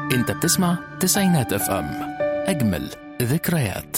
انت بتسمع تسعينات اف ام اجمل ذكريات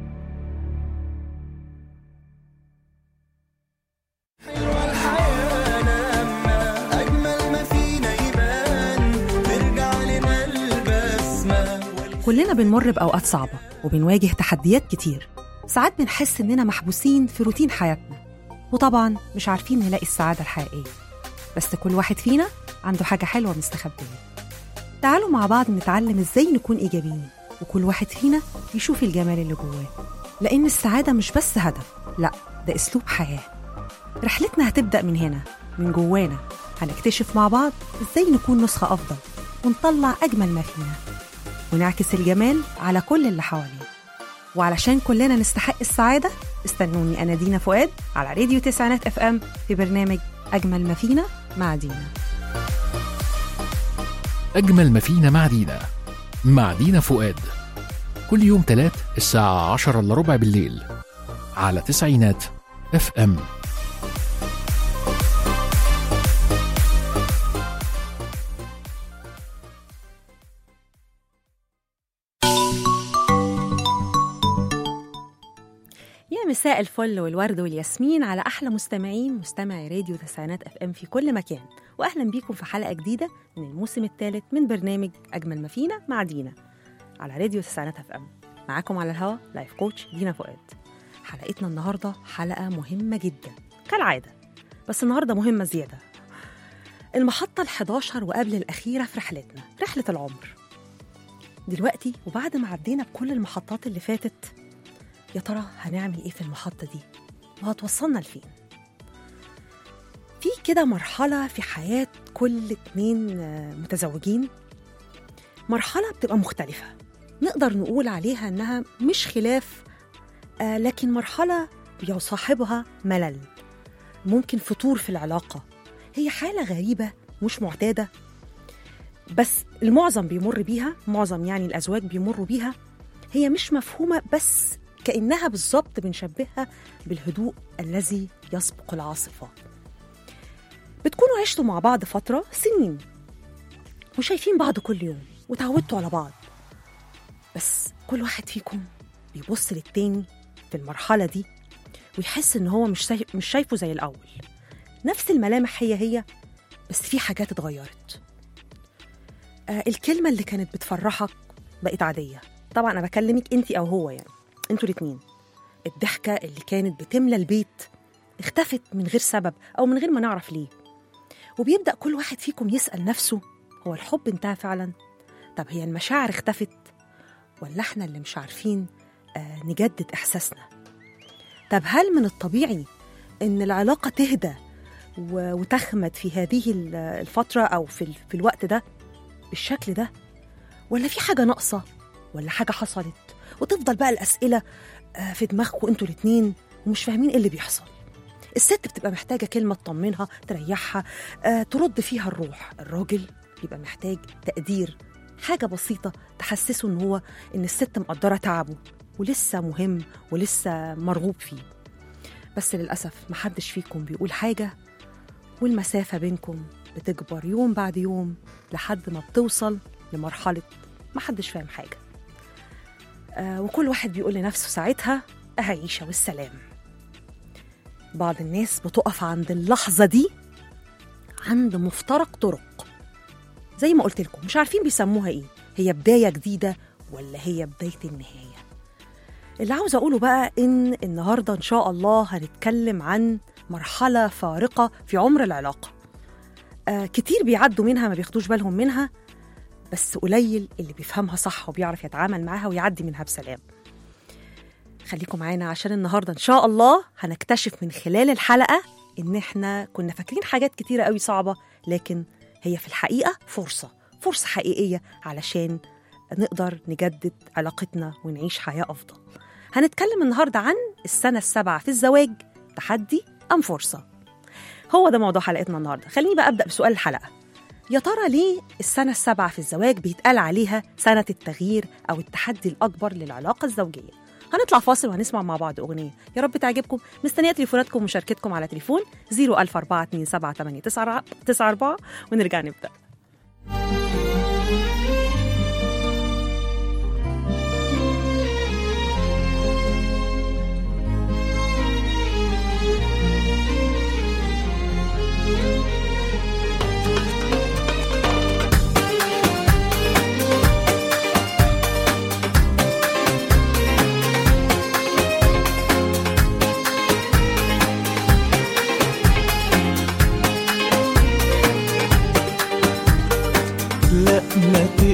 الحياة لما أجمل ما فينا يبان ترجع لنا البسمة كلنا بنمر بأوقات صعبة وبنواجه تحديات كتير ساعات بنحس إننا محبوسين في روتين حياتنا وطبعا مش عارفين نلاقي السعادة الحقيقية بس كل واحد فينا عنده حاجة حلوة مستخبية تعالوا مع بعض نتعلم إزاي نكون إيجابيين وكل واحد فينا يشوف الجمال اللي جواه لأن السعادة مش بس هدف لأ ده أسلوب حياة رحلتنا هتبدأ من هنا من جوانا هنكتشف مع بعض إزاي نكون نسخة أفضل ونطلع أجمل ما فينا ونعكس الجمال على كل اللي حوالينا وعلشان كلنا نستحق السعادة استنوني أنا دينا فؤاد على راديو تسعينات اف ام في برنامج أجمل ما فينا مع دينا أجمل ما فينا مع دينا مع دينا فؤاد كل يوم تلات الساعة عشرة إلا ربع بالليل على تسعينات اف ام يا مساء الفل والورد والياسمين على أحلى مستمعين مستمعي راديو تسعينات اف ام في كل مكان وأهلا بيكم في حلقة جديدة من الموسم الثالث من برنامج أجمل ما فينا مع دينا على راديو تسعينات اف ام معاكم على الهوا لايف كوتش دينا فؤاد حلقتنا النهاردة حلقة مهمة جدا كالعادة بس النهاردة مهمة زيادة المحطة ال11 وقبل الأخيرة في رحلتنا رحلة العمر دلوقتي وبعد ما عدينا بكل المحطات اللي فاتت يا ترى هنعمل ايه في المحطة دي وهتوصلنا لفين في كده مرحلة في حياة كل اتنين آه، متزوجين مرحلة بتبقى مختلفة نقدر نقول عليها انها مش خلاف آه، لكن مرحلة بيصاحبها ملل ممكن فتور في العلاقة هي حالة غريبة مش معتادة بس المعظم بيمر بيها معظم يعني الأزواج بيمروا بيها هي مش مفهومة بس كأنها بالظبط بنشبهها بالهدوء الذي يسبق العاصفة بتكونوا عشتوا مع بعض فترة سنين وشايفين بعض كل يوم وتعودتوا على بعض بس كل واحد فيكم بيبص للتاني في المرحلة دي ويحس إن هو مش شايف مش شايفه زي الأول نفس الملامح هي هي بس في حاجات اتغيرت آه الكلمة اللي كانت بتفرحك بقت عادية طبعا أنا بكلمك أنت أو هو يعني انتوا الاتنين الضحكة اللي كانت بتملى البيت اختفت من غير سبب أو من غير ما نعرف ليه وبيبدأ كل واحد فيكم يسأل نفسه هو الحب انتهى فعلا؟ طب هي المشاعر اختفت؟ ولا احنا اللي مش عارفين آه نجدد إحساسنا؟ طب هل من الطبيعي إن العلاقة تهدى و- وتخمد في هذه ال- الفترة أو في, ال- في الوقت ده بالشكل ده؟ ولا في حاجة ناقصة؟ ولا حاجة حصلت؟ وتفضل بقى الأسئلة آه، في دماغكم انتوا الاتنين ومش فاهمين ايه اللي بيحصل الست بتبقى محتاجة كلمة تطمنها تريحها آه، ترد فيها الروح الراجل بيبقى محتاج تقدير حاجة بسيطة تحسسه ان هو ان الست مقدرة تعبه ولسه مهم ولسه مرغوب فيه بس للأسف محدش فيكم بيقول حاجة والمسافة بينكم بتكبر يوم بعد يوم لحد ما بتوصل لمرحلة محدش فاهم حاجة آه، وكل واحد بيقول لنفسه ساعتها أعيشة والسلام بعض الناس بتقف عند اللحظة دي عند مفترق طرق زي ما قلت لكم مش عارفين بيسموها ايه هي بداية جديدة ولا هي بداية النهاية اللي عاوز أقوله بقى إن النهاردة إن شاء الله هنتكلم عن مرحلة فارقة في عمر العلاقة آه كتير بيعدوا منها ما بياخدوش بالهم منها بس قليل اللي بيفهمها صح وبيعرف يتعامل معاها ويعدي منها بسلام خليكم معانا عشان النهارده ان شاء الله هنكتشف من خلال الحلقه ان احنا كنا فاكرين حاجات كتيره قوي صعبه لكن هي في الحقيقه فرصه فرصه حقيقيه علشان نقدر نجدد علاقتنا ونعيش حياه افضل هنتكلم النهارده عن السنه السابعه في الزواج تحدي ام فرصه هو ده موضوع حلقتنا النهارده خليني بقى ابدا بسؤال الحلقه يا ترى ليه السنة السابعة في الزواج بيتقال عليها سنة التغيير أو التحدي الأكبر للعلاقة الزوجية؟ هنطلع فاصل وهنسمع مع بعض أغنية يا رب تعجبكم مستنية تليفوناتكم ومشاركتكم على تليفون 004278994 ونرجع نبدأ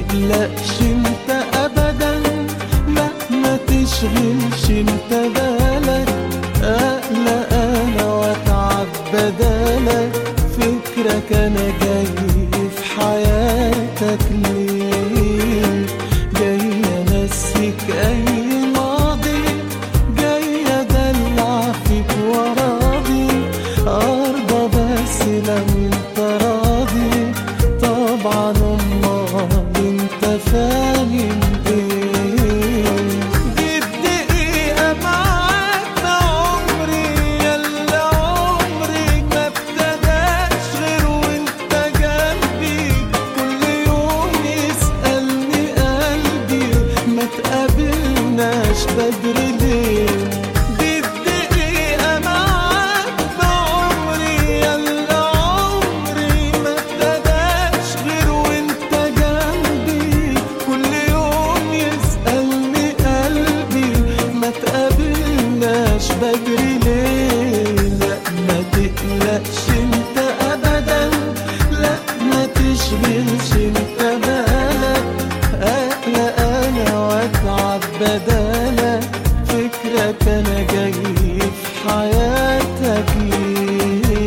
تقلقش انت ابدا لا ما تشغلش انت بالك اقلق انا واتعب بدالك فكرك انا جاي في حياتك ليه جاي انسيك اي ماضي جاي ادلع فيك وراضي ارضى بس لو انت راضي طبعا امال انت فاهم ايه دي الدقيقة معاك عمري يلا عمري ما ابتداش غير وانت جنبي كل يوم يسألني قلبي ما تقابلناش بدري ليه دي الدقيقة معاك بعمري يلا عمري ما ابتداش غير وانت جنبي كل يوم يسألني قلبي ما تقابلناش بدري ليه لا ما تقلقش انت ابدا لا ما تشغلش انت بالك اقلق انا واتعب بدالك فكرك انا جاي في حياتك ليه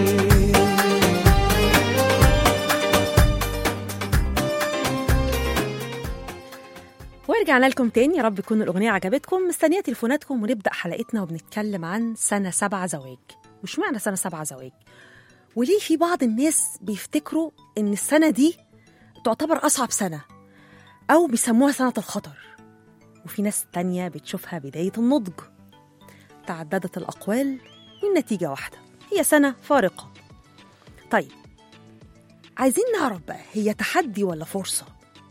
ورجعنا لكم تاني يا رب تكون الأغنية عجبتكم مستنية تليفوناتكم ونبدأ حلقتنا وبنتكلم عن سنة سبعة زواج وش معنى سنة سبعة زواج وليه في بعض الناس بيفتكروا إن السنة دي تعتبر أصعب سنة أو بيسموها سنة الخطر وفي ناس تانية بتشوفها بداية النضج تعددت الأقوال والنتيجة واحدة هي سنة فارقة طيب عايزين نعرف بقى هي تحدي ولا فرصة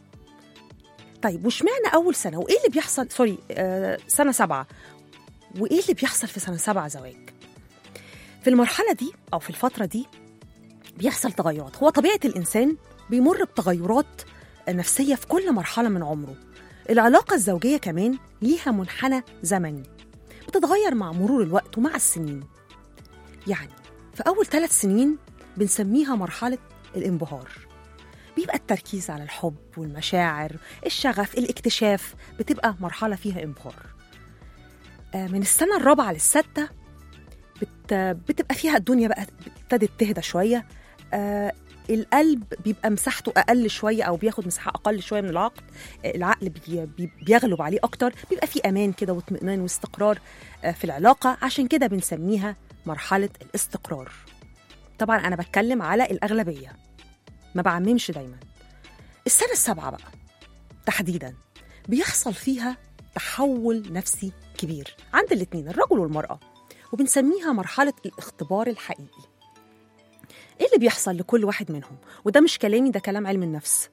طيب واشمعنى أول سنة وإيه اللي بيحصل سوري آه سنة سبعة وإيه اللي بيحصل في سنة سبعة زواج في المرحلة دي أو في الفترة دي بيحصل تغيرات هو طبيعة الإنسان بيمر بتغيرات نفسية في كل مرحلة من عمره العلاقة الزوجية كمان ليها منحنى زمني بتتغير مع مرور الوقت ومع السنين يعني في أول ثلاث سنين بنسميها مرحلة الانبهار بيبقى التركيز على الحب والمشاعر الشغف الاكتشاف بتبقى مرحلة فيها انبهار آه، من السنة الرابعة للستة بت... بتبقى فيها الدنيا بقى ابتدت تهدى شوية آه القلب بيبقى مساحته أقل شوية أو بياخد مساحة أقل شوية من العقل آه، العقل بي... بي... بيغلب عليه أكتر بيبقى فيه أمان كده واطمئنان واستقرار آه في العلاقة عشان كده بنسميها مرحلة الاستقرار طبعا أنا بتكلم على الأغلبية ما بعممش دايما السنة السابعة بقى تحديدا بيحصل فيها تحول نفسي كبير عند الاتنين الرجل والمرأة وبنسميها مرحلة الاختبار الحقيقي ايه اللي بيحصل لكل واحد منهم وده مش كلامي ده كلام علم النفس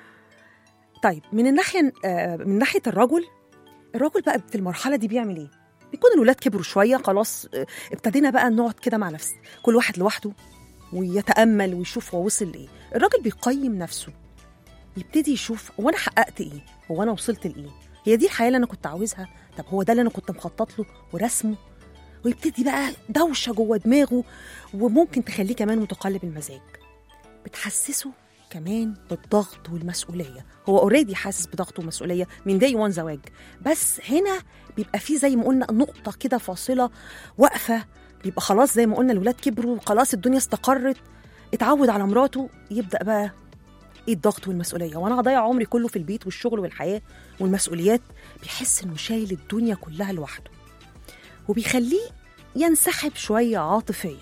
طيب من الناحية آه، من ناحية الرجل الرجل بقى في المرحلة دي بيعمل ايه بيكون الولاد كبروا شوية خلاص آه، ابتدينا بقى نقعد كده مع نفس كل واحد لوحده ويتأمل ويشوف هو وصل لإيه الراجل بيقيم نفسه يبتدي يشوف هو أنا حققت إيه هو أنا وصلت لإيه هي دي الحياة اللي أنا كنت عاوزها طب هو ده اللي أنا كنت مخطط له ورسمه ويبتدي بقى دوشة جوه دماغه وممكن تخليه كمان متقلب المزاج بتحسسه كمان بالضغط والمسؤولية هو اوريدي حاسس بضغط ومسؤولية من داي وان زواج بس هنا بيبقى فيه زي ما قلنا نقطة كده فاصلة واقفة بيبقى خلاص زي ما قلنا الولاد كبروا خلاص الدنيا استقرت اتعود على مراته يبدأ بقى ايه الضغط والمسؤولية وانا هضيع عمري كله في البيت والشغل والحياة والمسؤوليات بيحس انه شايل الدنيا كلها لوحده وبيخليه ينسحب شوية عاطفيا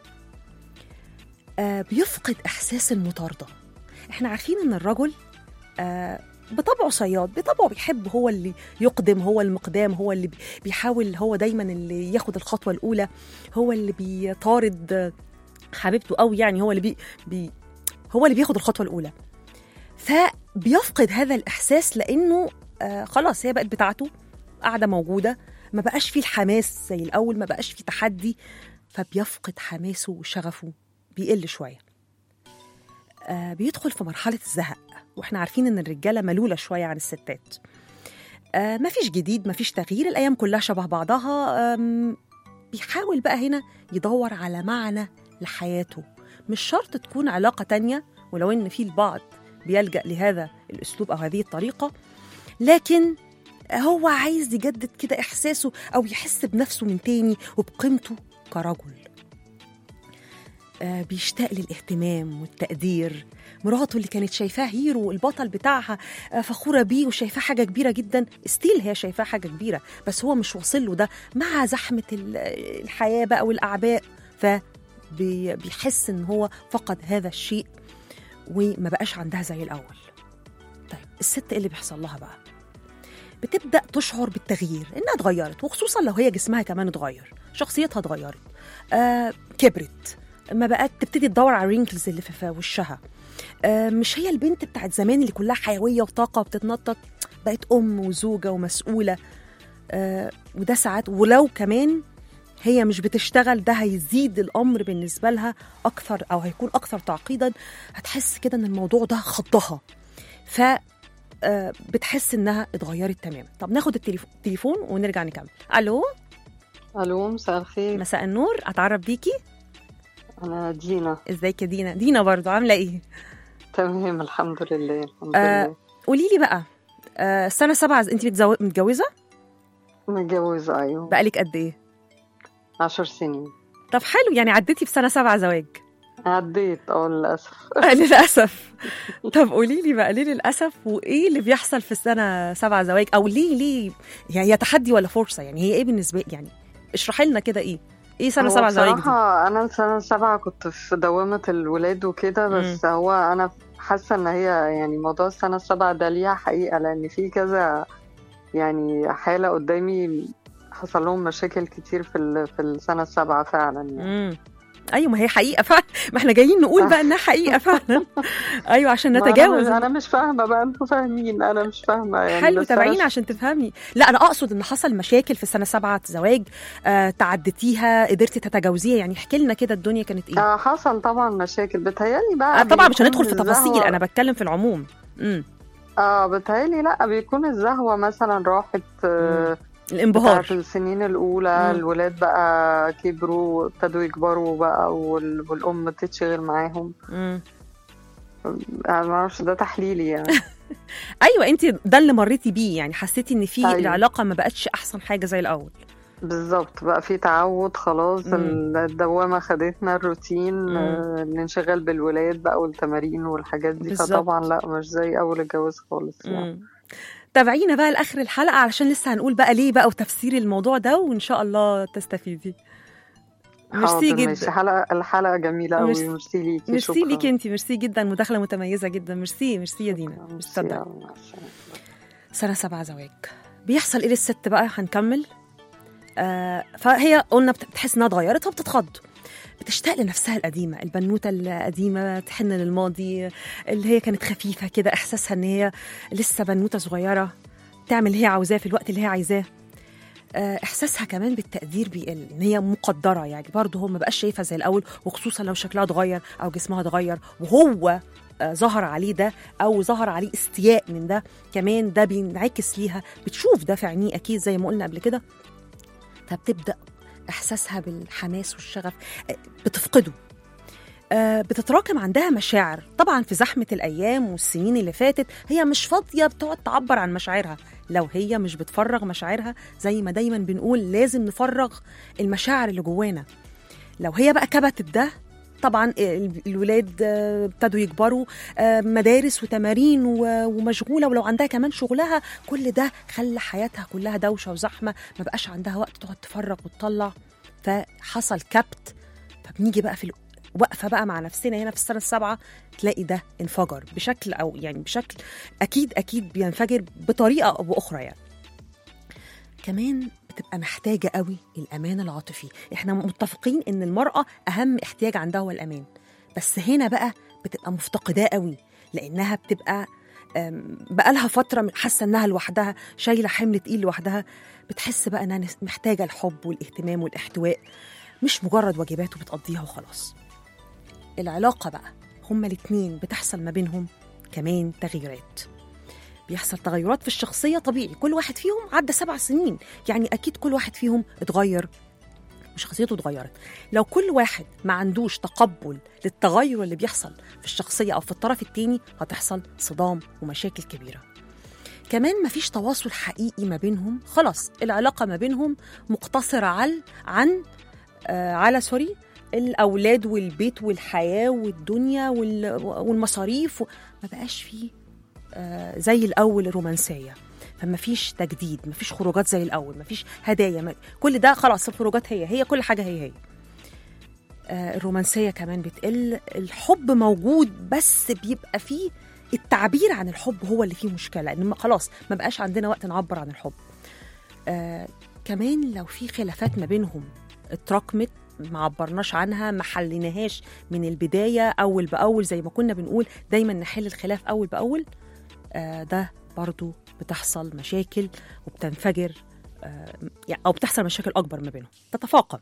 آه بيفقد إحساس المطاردة احنا عارفين ان الرجل آه بطبعه صياد بطبعه بيحب هو اللي يقدم هو المقدام هو اللي بي- بيحاول هو دايما اللي ياخد الخطوة الأولى هو اللي بيطارد آه، حبيبته أو يعني هو اللي بي, بي هو اللي بياخد الخطوة الأولى فبيفقد هذا الإحساس لأنه آه خلاص هي بقت بتاعته قاعدة موجودة ما بقاش فيه الحماس زي الأول ما بقاش فيه تحدي فبيفقد حماسه وشغفه بيقل شوية آه بيدخل في مرحلة الزهق واحنا عارفين ان الرجالة ملولة شوية عن الستات آه مفيش جديد مفيش تغيير الأيام كلها شبه بعضها آم، بيحاول بقى هنا يدور على معنى لحياته مش شرط تكون علاقة تانية ولو إن في البعض بيلجأ لهذا الاسلوب او هذه الطريقه لكن هو عايز يجدد كده احساسه او يحس بنفسه من تاني وبقيمته كرجل آه، بيشتاق للاهتمام والتقدير مراته اللي كانت شايفاه هيرو البطل بتاعها آه، فخوره بيه وشايفاه حاجه كبيره جدا ستيل هي شايفاه حاجه كبيره بس هو مش واصل له ده مع زحمه ال- الحياه بقى والاعباء فبيحس ان هو فقد هذا الشيء وما بقاش عندها زي الاول طيب الست إيه اللي بيحصل لها بقى بتبدا تشعر بالتغيير انها اتغيرت وخصوصا لو هي جسمها كمان اتغير شخصيتها اتغيرت آه كبرت ما بقت تبتدي تدور على الرينكلز اللي في في وشها آه مش هي البنت بتاعت زمان اللي كلها حيويه وطاقه وبتتنطط بقت ام وزوجه ومسؤوله آه وده ساعات ولو كمان هي مش بتشتغل ده هيزيد الامر بالنسبه لها اكثر او هيكون اكثر تعقيدا هتحس كده ان الموضوع ده خضها ف آه، بتحس انها اتغيرت تماما طب ناخد التليف- التليفون ونرجع نكمل الو الو مساء الخير مساء النور اتعرف بيكي انا دينا ازيك يا دينا دينا برضو عامله ايه تمام الحمد لله الحمد آه، لله قولي لي بقى آه، سنه سبعة انت متزو... متجوزه متجوزة ايوه بقالك قد ايه عشر سنين طب حلو يعني عديتي في سنه سبعة زواج عديت اه للاسف آه، للاسف طب قولي لي بقى ليه للاسف وايه اللي بيحصل في السنه سبعة زواج او ليه ليه يعني هي تحدي ولا فرصه يعني هي ايه بالنسبه يعني اشرحي لنا كده ايه ايه سنه هو سبعة زواج دي بصراحة انا سنة سبعة كنت في دوامة الولاد وكده بس هو انا حاسة ان هي يعني موضوع السنة السبعة ده ليها حقيقة لان في كذا يعني حالة قدامي حصل لهم مشاكل كتير في ال- في السنة السابعة فعلا يعني. امم ايوه ما هي حقيقه فعلا ما احنا جايين نقول بقى انها حقيقه فعلا ايوه عشان ما أنا نتجاوز مش- انا مش فاهمة بقى انتوا فاهمين انا مش فاهمة يعني حلو بس تابعينا أنا عشان تفهمي لا انا اقصد ان حصل مشاكل في السنه سبعة زواج آه تعدتيها قدرتي تتجاوزيها يعني احكي لنا كده الدنيا كانت ايه آه حصل طبعا مشاكل بتهيألي بقى آه طبعا مش بيكون هندخل في تفاصيل الزهوة- انا بتكلم في العموم امم اه بتهيألي لا بيكون الزهوة مثلا راحت آه الانبهار بتاعت السنين الأولى مم. الولاد بقى كبروا ابتدوا يكبروا بقى وال- والأم تتشغل معاهم مم. أنا ما اعرفش ده تحليلي يعني ايوه انت ده اللي مريتي بيه يعني حسيتي ان في أيوة. العلاقه ما بقتش احسن حاجه زي الاول بالظبط بقى في تعود خلاص مم. الدوامة خدتنا الروتين مم. آه، الانشغال بالولاد بقى والتمارين والحاجات دي بالظبط. فطبعا لا مش زي أول الجواز خالص يعني مم. تابعينا بقى لاخر الحلقه علشان لسه هنقول بقى ليه بقى وتفسير الموضوع ده وان شاء الله تستفيدي ميرسي حاضر، جدا ماشي حلقة الحلقة جميلة قوي ميرسي- ميرسي ليكي ميرسي شكراً. ليكي انت ميرسي جدا مداخله متميزه جدا ميرسي ميرسي يا دينا ميرسي، مش صدق يلا، مع السلامة. سنه سبعة زواج بيحصل ايه للست بقى هنكمل آه فهي قلنا بت- بتحس انها اتغيرت فبتتخض بتشتاق لنفسها القديمة البنوتة القديمة تحن للماضي اللي هي كانت خفيفة كده إحساسها إن هي لسه بنوتة صغيرة تعمل اللي هي عاوزاه في الوقت اللي هي عايزاه آه، إحساسها كمان بالتقدير بيقل إن هي مقدرة يعني برضه هو ما بقاش شايفها زي الأول وخصوصا لو شكلها اتغير أو جسمها اتغير وهو آه، ظهر عليه ده أو ظهر عليه استياء من ده كمان ده بينعكس ليها بتشوف ده في عينيه أكيد زي ما قلنا قبل كده فبتبدأ إحساسها بالحماس والشغف آه، بتفقده آه، بتتراكم عندها مشاعر طبعا في زحمة الأيام والسنين اللي فاتت هي مش فاضية بتقعد تعبر عن مشاعرها لو هي مش بتفرغ مشاعرها زي ما دايما بنقول لازم نفرغ المشاعر اللي جوانا لو هي بقى كبتت ده طبعا ال- الولاد آه، ابتدوا يكبروا آه، مدارس وتمارين و- ومشغوله ولو عندها كمان شغلها كل ده خلى حياتها كلها دوشه وزحمه ما بقاش عندها وقت تقعد تفرغ وتطلع فحصل كبت فبنيجي بقى في واقفه بقى مع نفسنا هنا في السنه السابعه تلاقي ده انفجر بشكل او يعني بشكل اكيد اكيد بينفجر بطريقه او باخرى يعني كمان بتبقى محتاجه قوي الامان العاطفي احنا متفقين ان المراه اهم احتياج عندها هو الامان بس هنا بقى بتبقى مفتقداه قوي لانها بتبقى أم، بقالها فتره حاسه انها لوحدها شايله حمل تقيل لوحدها بتحس بقى انها نس- محتاجه الحب والاهتمام والاحتواء مش مجرد واجبات وبتقضيها وخلاص العلاقه بقى هما الاتنين بتحصل ما بينهم كمان تغييرات بيحصل تغيرات في الشخصية طبيعي كل واحد فيهم عدى سبع سنين يعني أكيد كل واحد فيهم اتغير مش شخصيته اتغيرت لو كل واحد ما عندوش تقبل للتغير اللي بيحصل في الشخصيه او في الطرف التاني هتحصل صدام ومشاكل كبيره كمان مفيش تواصل حقيقي ما بينهم خلاص العلاقه ما بينهم مقتصره على عن آه على سوري الاولاد والبيت والحياه والدنيا وال- والمصاريف و- ما بقاش فيه آه زي الاول الرومانسيه فما فيش تجديد ما فيش خروجات زي الاول ما فيش هدايا ما كل ده خلاص الخروجات هي هي كل حاجه هي هي آه الرومانسيه كمان بتقل الحب موجود بس بيبقى فيه التعبير عن الحب هو اللي فيه مشكله ان ما- خلاص ما بقاش عندنا وقت نعبر عن الحب آه كمان لو في خلافات ما بينهم اتراكمت ما عبرناش عنها ما حليناهاش من البدايه اول باول زي ما كنا بنقول دايما نحل الخلاف اول باول آه ده برضو بتحصل مشاكل وبتنفجر آه يعني او بتحصل مشاكل اكبر ما بينهم تتفاقم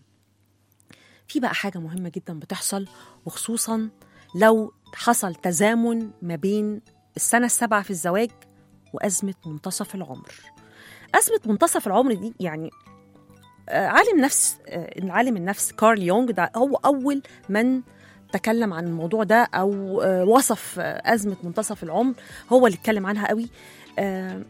في بقى حاجه مهمه جدا بتحصل وخصوصا لو حصل تزامن ما بين السنه السابعه في الزواج وازمه منتصف العمر ازمه منتصف العمر دي يعني آه، عالم نفس آه، العالم النفس كارل يونغ ده هو اول من تكلم عن الموضوع ده او آه، وصف آه، ازمه منتصف العمر هو اللي اتكلم عنها قوي آه،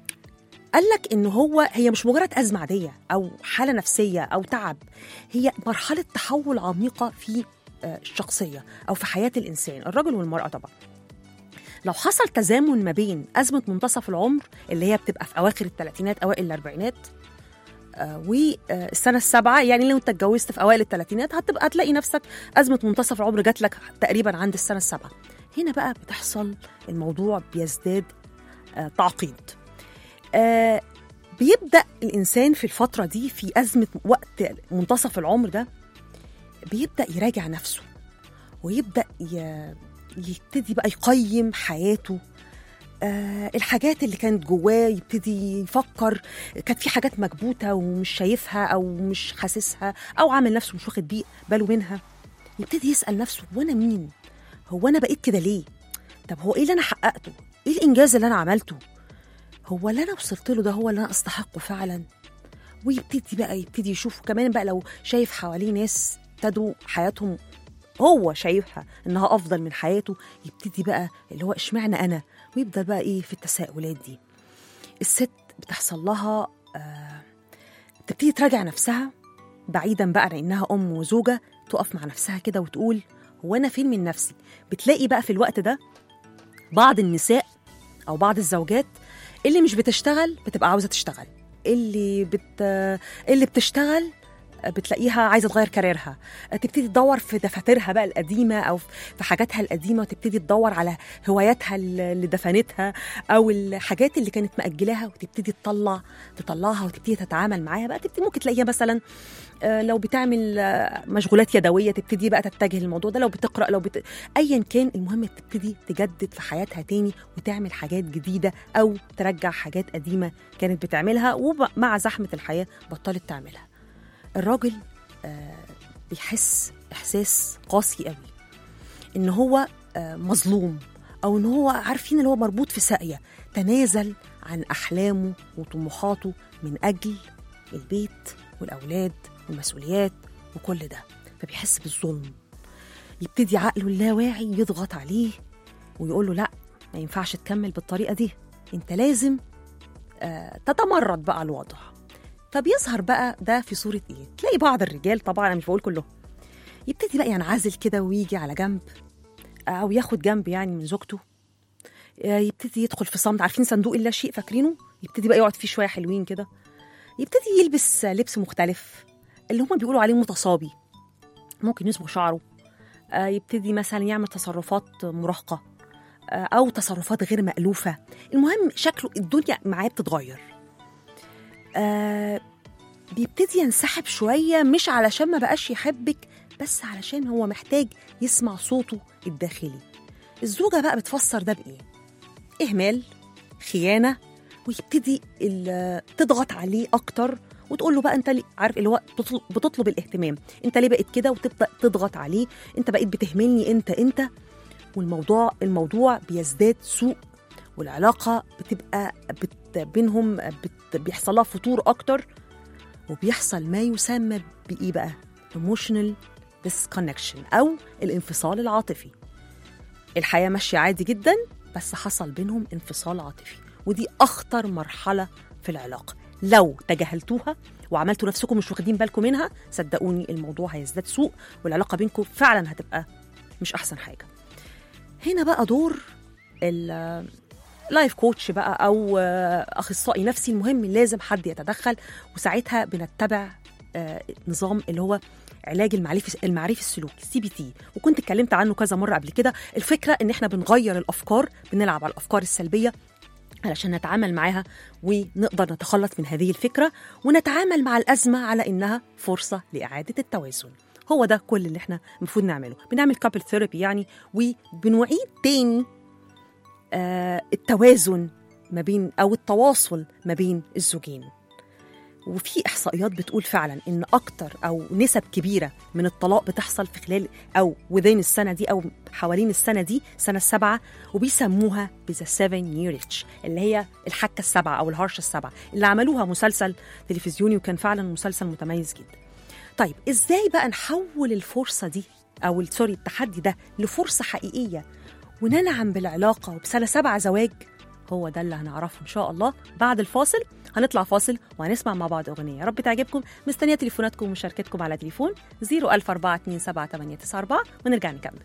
قال لك ان هو هي مش مجرد ازمه عاديه او حاله نفسيه او تعب هي مرحله تحول عميقه في آه، الشخصيه او في حياه الانسان الرجل والمراه طبعا لو حصل تزامن ما بين ازمه منتصف العمر اللي هي بتبقى في اواخر الثلاثينات اوائل الاربعينات آه، والسنه السابعه يعني لو انت اتجوزت في اوائل الثلاثينات هتبقى هتلاقي نفسك ازمه منتصف العمر جات لك تقريبا عند السنه السابعه هنا بقى بتحصل الموضوع بيزداد آه، تعقيد آه، بيبدا الانسان في الفتره دي في ازمه وقت منتصف العمر ده بيبدا يراجع نفسه ويبدا ي- يبتدي بقى يقيم حياته آه الحاجات اللي كانت جواه يبتدي يفكر كانت في حاجات مكبوته ومش شايفها او مش حاسسها او عامل نفسه مش واخد بيه باله منها يبتدي يسال نفسه هو انا مين؟ هو انا بقيت كده ليه؟ طب هو ايه اللي انا حققته؟ ايه الانجاز اللي انا عملته؟ هو اللي انا وصلت له ده هو اللي انا استحقه فعلا؟ ويبتدي بقى يبتدي يشوف كمان بقى لو شايف حواليه ناس ابتدوا حياتهم هو شايفها انها افضل من حياته يبتدي بقى اللي هو اشمعنى انا ويبدا بقى ايه في التساؤلات دي الست بتحصل لها آه تبتدي تراجع نفسها بعيدا بقى عن انها ام وزوجه تقف مع نفسها كده وتقول هو انا فين من نفسي بتلاقي بقى في الوقت ده بعض النساء او بعض الزوجات اللي مش بتشتغل بتبقى عاوزه تشتغل اللي بت اللي بتشتغل بتلاقيها عايزه تغير كاريرها تبتدي تدور في دفاترها بقى القديمه او في حاجاتها القديمه وتبتدي تدور على هواياتها اللي دفنتها او الحاجات اللي كانت مأجلاها وتبتدي تطلع تطلعها وتبتدي تتعامل معاها بقى تبتدي ممكن تلاقيها مثلا آه، لو بتعمل آه، مشغولات يدويه تبتدي بقى تتجه للموضوع ده لو بتقرا لو بت... ايا كان المهم تبتدي تجدد في حياتها تاني وتعمل حاجات جديده او ترجع حاجات قديمه كانت بتعملها ومع زحمه الحياه بطلت تعملها الراجل آه، بيحس احساس قاسي قوي ان هو آه، مظلوم او ان هو عارفين ان هو مربوط في ساقيه تنازل عن احلامه وطموحاته من اجل البيت والاولاد والمسؤوليات وكل ده فبيحس بالظلم يبتدي عقله اللاواعي يضغط عليه ويقول له لا ما ينفعش تكمل بالطريقه دي انت لازم آه، تتمرد بقى على الوضع فبيظهر بقى ده في صورة إيه؟ تلاقي بعض الرجال طبعا أنا مش بقول كلهم يبتدي بقى ينعزل كده ويجي على جنب أو ياخد جنب يعني من زوجته آه، يبتدي يدخل في صمت عارفين صندوق اللا شيء فاكرينه؟ يبتدي بقى يقعد فيه شوية حلوين كده يبتدي يلبس لبس مختلف اللي هم بيقولوا عليه متصابي ممكن يصبغ شعره آه، يبتدي مثلا يعمل تصرفات مراهقة آه، أو تصرفات غير مألوفة المهم شكله الدنيا معاه بتتغير آه بيبتدي ينسحب شوية مش علشان ما بقاش يحبك بس علشان هو محتاج يسمع صوته الداخلي الزوجة بقى بتفسر ده بإيه؟ إهمال خيانة ويبتدي ال- تضغط عليه أكتر وتقول له بقى انت ليه عارف اللي هو بتطلب, بتطلب الاهتمام انت ليه بقيت كده وتبدا تضغط عليه انت بقيت بتهملني انت انت والموضوع الموضوع بيزداد سوء والعلاقه بتبقى بت بينهم بت بيحصل لها فتور اكتر وبيحصل ما يسمى بإيه بقى؟ emotional disconnection أو الانفصال العاطفي الحياة ماشية عادي جدا بس حصل بينهم انفصال عاطفي ودي أخطر مرحلة في العلاقة لو تجاهلتوها وعملتوا نفسكم مش واخدين بالكم منها صدقوني الموضوع هيزداد سوء والعلاقة بينكم فعلا هتبقى مش أحسن حاجة هنا بقى دور اللايف كوتش بقى او آه، اخصائي نفسي المهم لازم حد يتدخل وساعتها بنتبع آه، نظام اللي هو علاج المعرفي المعرفي السلوكي سي بي تي وكنت اتكلمت عنه كذا مره قبل كده الفكره ان احنا بنغير الافكار بنلعب على الافكار السلبيه علشان نتعامل معاها ونقدر نتخلص من هذه الفكره ونتعامل مع الازمه على انها فرصه لاعاده التوازن هو ده كل اللي احنا المفروض نعمله بنعمل كابل ثيرابي يعني وبنعيد تاني آه، التوازن ما بين او التواصل ما بين الزوجين وفي احصائيات بتقول فعلا ان اكتر او نسب كبيره من الطلاق بتحصل في خلال او وذين السنه دي او حوالين السنه دي سنه السبعه وبيسموها بذا 7 ييرتش اللي هي الحكه السبعه او الهرشه السبعه اللي عملوها مسلسل تلفزيوني وكان فعلا مسلسل متميز جدا. طيب ازاي بقى نحول الفرصه دي او سوري التحدي ده لفرصه حقيقيه وننعم بالعلاقه وبسنه سبعه زواج هو ده اللي هنعرفه ان شاء الله بعد الفاصل هنطلع فاصل وهنسمع مع بعض اغنيه يا رب تعجبكم مستنيه تليفوناتكم ومشاركتكم على تليفون 004278994 ونرجع نكمل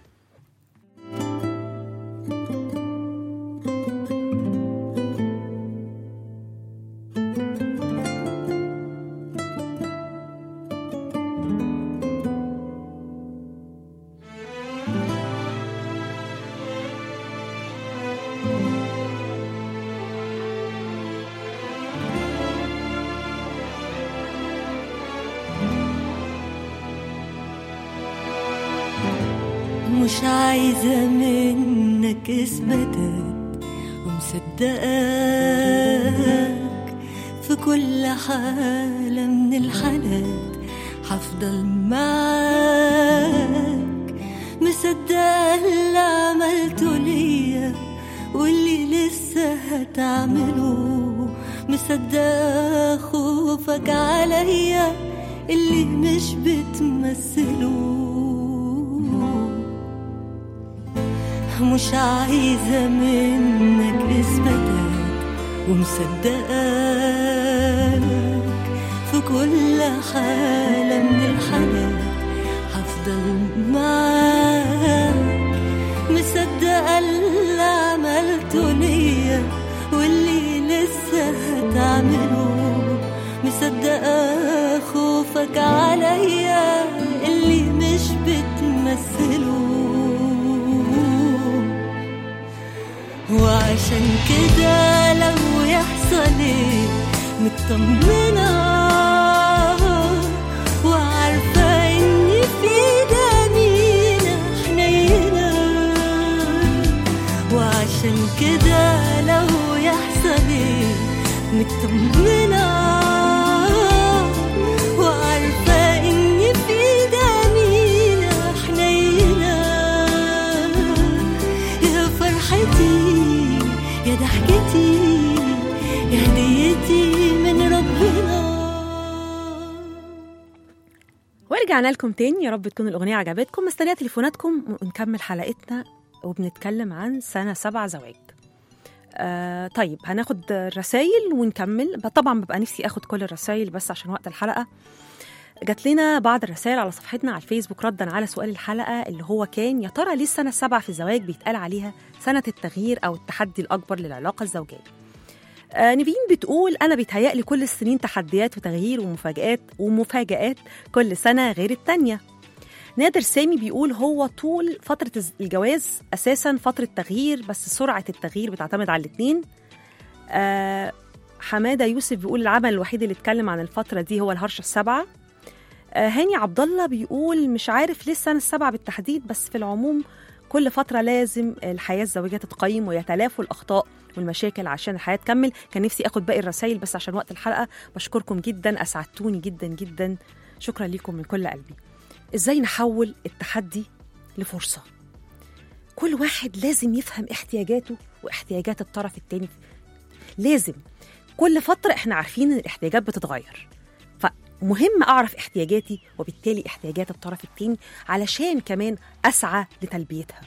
مش عايزة منك اثباتات ومصدقاك في كل حالة من الحالات هفضل معاك مصدقة اللي عملته ليا واللي لسه هتعمله مصدقة خوفك عليا اللي مش بتمثله مش عايزة منك إثباتات ومصدقاك في كل حالة من الحالات هفضل معاك مصدقة اللي عملته ليا واللي لسه هتعمله مصدقة خوفك عليا اللي مش بتمثله وعشان كده لو يحصل ايه مطمنة وعارفة ان في دمينا حنينة وعشان كده لو يحصل ايه مطمنة وعارفة ان في دمينا حنينة يا فرحتي يا ضحكتي يا هديتي من ربنا ورجعنا لكم تاني يا رب تكون الأغنية عجبتكم مستنية تليفوناتكم ونكمل حلقتنا وبنتكلم عن سنة سبع زواج آه طيب هناخد الرسايل ونكمل طبعا ببقى نفسي اخد كل الرسايل بس عشان وقت الحلقة جات لنا بعض الرسائل على صفحتنا على الفيسبوك ردا على سؤال الحلقة اللي هو كان يا ترى ليه السنة السابعة في الزواج بيتقال عليها سنة التغيير أو التحدي الأكبر للعلاقة الزوجية آه نيفين بتقول أنا بيتهيألي كل السنين تحديات وتغيير ومفاجآت ومفاجآت كل سنة غير التانية نادر سامي بيقول هو طول فترة الز- الجواز أساسا فترة تغيير بس سرعة التغيير بتعتمد على الاتنين آه حمادة يوسف بيقول العمل الوحيد اللي اتكلم عن الفترة دي هو الهرشة السبعة آه هاني عبد الله بيقول مش عارف ليه السنة السبعة بالتحديد بس في العموم كل فترة لازم الحياة الزوجية تتقيم ويتلافوا الأخطاء والمشاكل عشان الحياة تكمل كان نفسي أخد باقي الرسائل بس عشان وقت الحلقة بشكركم جدا أسعدتوني جدا جدا شكرا لكم من كل قلبي إزاي نحول التحدي لفرصة كل واحد لازم يفهم احتياجاته واحتياجات الطرف التاني لازم كل فترة احنا عارفين ان الاحتياجات بتتغير مهم اعرف احتياجاتي وبالتالي احتياجات الطرف التاني علشان كمان اسعى لتلبيتها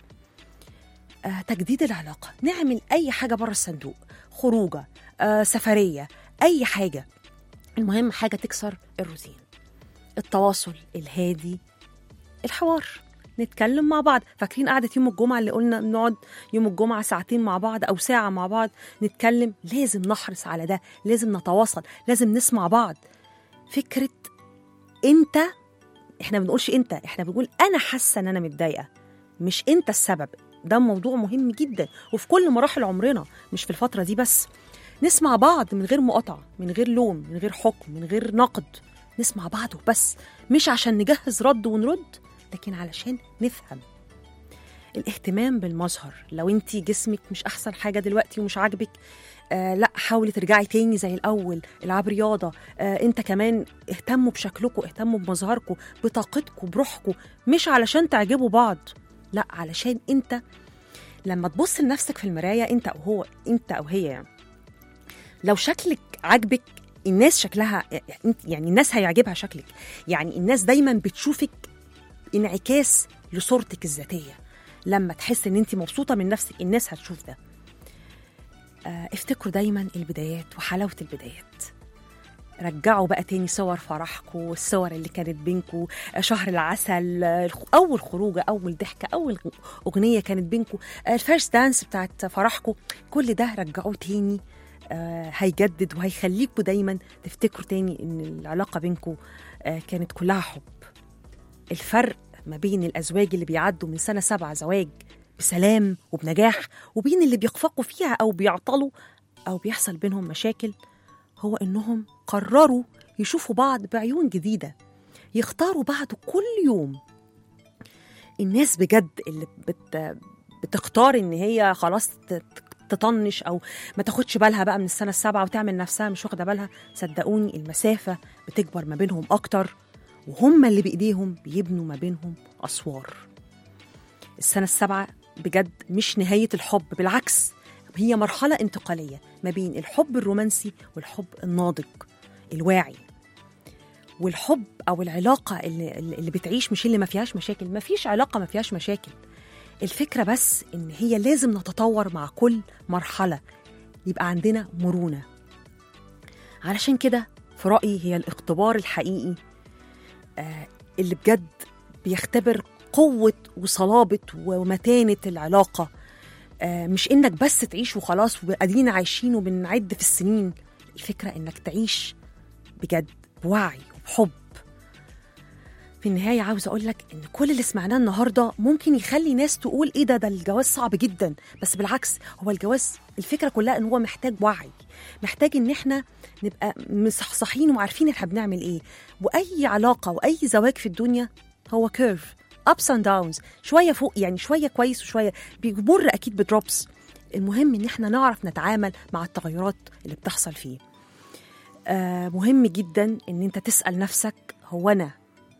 آه تجديد العلاقه نعمل اي حاجه بره الصندوق خروجه آه سفريه اي حاجه المهم حاجه تكسر الروتين التواصل الهادي الحوار نتكلم مع بعض فاكرين قعدة يوم الجمعة اللي قلنا نقعد يوم الجمعة ساعتين مع بعض أو ساعة مع بعض نتكلم لازم نحرص على ده لازم نتواصل لازم نسمع بعض فكرة أنت إحنا ما بنقولش أنت إحنا بنقول أنا حاسة إن أنا متضايقة مش أنت السبب ده موضوع مهم جدا وفي كل مراحل عمرنا مش في الفترة دي بس نسمع بعض من غير مقاطعة من غير لوم من غير حكم من غير نقد نسمع بعض وبس مش عشان نجهز رد ونرد لكن علشان نفهم الاهتمام بالمظهر لو انت جسمك مش احسن حاجه دلوقتي ومش عاجبك آه لا حاولي ترجعي تاني زي الاول العب رياضه آه انت كمان اهتموا بشكلكم اهتموا بمظهركم بطاقتكم بروحكم مش علشان تعجبوا بعض لا علشان انت لما تبص لنفسك في المرايه انت او هو انت او هي يعني لو شكلك عاجبك الناس شكلها يعني الناس هيعجبها شكلك يعني الناس دايما بتشوفك انعكاس لصورتك الذاتيه لما تحس ان انت مبسوطه من نفسك الناس هتشوف ده آه، افتكروا دايما البدايات وحلاوه البدايات رجعوا بقى تاني صور فرحكم الصور اللي كانت بينكم شهر العسل آه، اول خروجه اول ضحكه اول اغنيه كانت بينكم الفيرست دانس بتاعت فرحكم كل ده رجعوه تاني آه، هيجدد وهيخليكم دايما تفتكروا تاني ان العلاقه بينكم آه، كانت كلها حب الفرق ما بين الازواج اللي بيعدوا من سنه سبعه زواج بسلام وبنجاح وبين اللي بيخفقوا فيها او بيعطلوا او بيحصل بينهم مشاكل هو انهم قرروا يشوفوا بعض بعيون جديده يختاروا بعض كل يوم الناس بجد اللي بت بتختار ان هي خلاص ت- تطنش او ما تاخدش بالها بقى من السنه السابعه وتعمل نفسها مش واخده بالها صدقوني المسافه بتكبر ما بينهم اكتر وهم اللي بايديهم بيبنوا ما بينهم اسوار السنه السابعه بجد مش نهايه الحب بالعكس هي مرحله انتقاليه ما بين الحب الرومانسي والحب الناضج الواعي والحب او العلاقه اللي, اللي بتعيش مش اللي ما فيهاش مشاكل ما فيش علاقه ما فيهاش مشاكل الفكره بس ان هي لازم نتطور مع كل مرحله يبقى عندنا مرونه علشان كده في رايي هي الاختبار الحقيقي آه اللي بجد بيختبر قوه وصلابه ومتانه العلاقه آه مش انك بس تعيش وخلاص وادينا عايشين وبنعد في السنين الفكره انك تعيش بجد بوعي وبحب في النهاية عاوز أقول لك إن كل اللي سمعناه النهاردة ممكن يخلي ناس تقول إيه ده ده الجواز صعب جدا بس بالعكس هو الجواز الفكرة كلها إن هو محتاج وعي محتاج إن إحنا نبقى مصحصحين وعارفين إحنا بنعمل إيه وأي علاقة وأي زواج في الدنيا هو كيرف ups and downs شوية فوق يعني شوية كويس وشوية بيمر أكيد بدروبس المهم إن إحنا نعرف نتعامل مع التغيرات اللي بتحصل فيه آه مهم جدا إن أنت تسأل نفسك هو أنا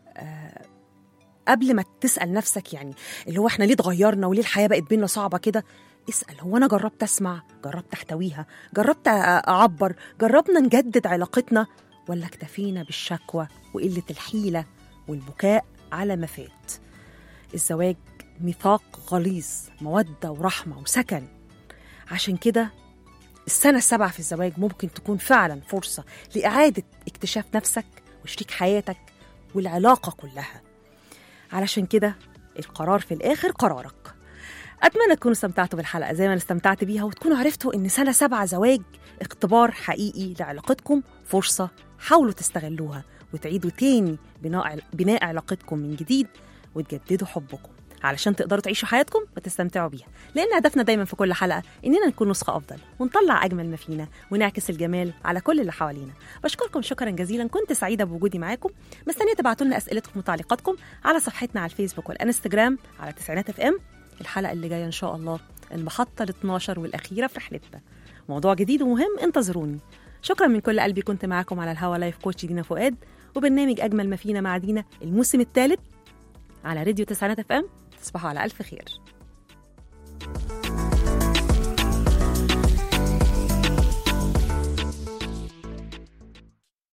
قبل ما تسال نفسك يعني اللي هو احنا ليه اتغيرنا وليه الحياه بقت بينا صعبه كده اسال هو انا جربت اسمع جربت احتويها جربت اعبر جربنا نجدد علاقتنا ولا اكتفينا بالشكوى وقله الحيله والبكاء على ما فات الزواج ميثاق غليظ موده ورحمه وسكن عشان كده السنه السابعه في الزواج ممكن تكون فعلا فرصه لاعاده اكتشاف نفسك وشريك حياتك والعلاقه كلها علشان كده القرار في الآخر قرارك أتمنى تكونوا استمتعتوا بالحلقة زي ما أنا استمتعت بيها وتكونوا عرفتوا إن سنة سبعة زواج اختبار حقيقي لعلاقتكم فرصة حاولوا تستغلوها وتعيدوا تاني بناء, بناء علاقتكم من جديد وتجددوا حبكم علشان تقدروا تعيشوا حياتكم وتستمتعوا بيها لأن هدفنا دايما في كل حلقة إننا نكون نسخة أفضل ونطلع أجمل ما فينا ونعكس الجمال على كل اللي حوالينا بشكركم شكرا جزيلا كنت سعيدة بوجودي معاكم مستنية تبعتوا لنا أسئلتكم وتعليقاتكم على صفحتنا على الفيسبوك والانستجرام على تسعينات اف ام الحلقة اللي جاية إن شاء الله المحطة ال 12 والأخيرة في رحلتنا موضوع جديد ومهم انتظروني شكرا من كل قلبي كنت معاكم على الهوا لايف كوتش دينا فؤاد وبرنامج أجمل ما فينا مع دينا الموسم الثالث على راديو تسعينات اف ام تصبحوا على ألف خير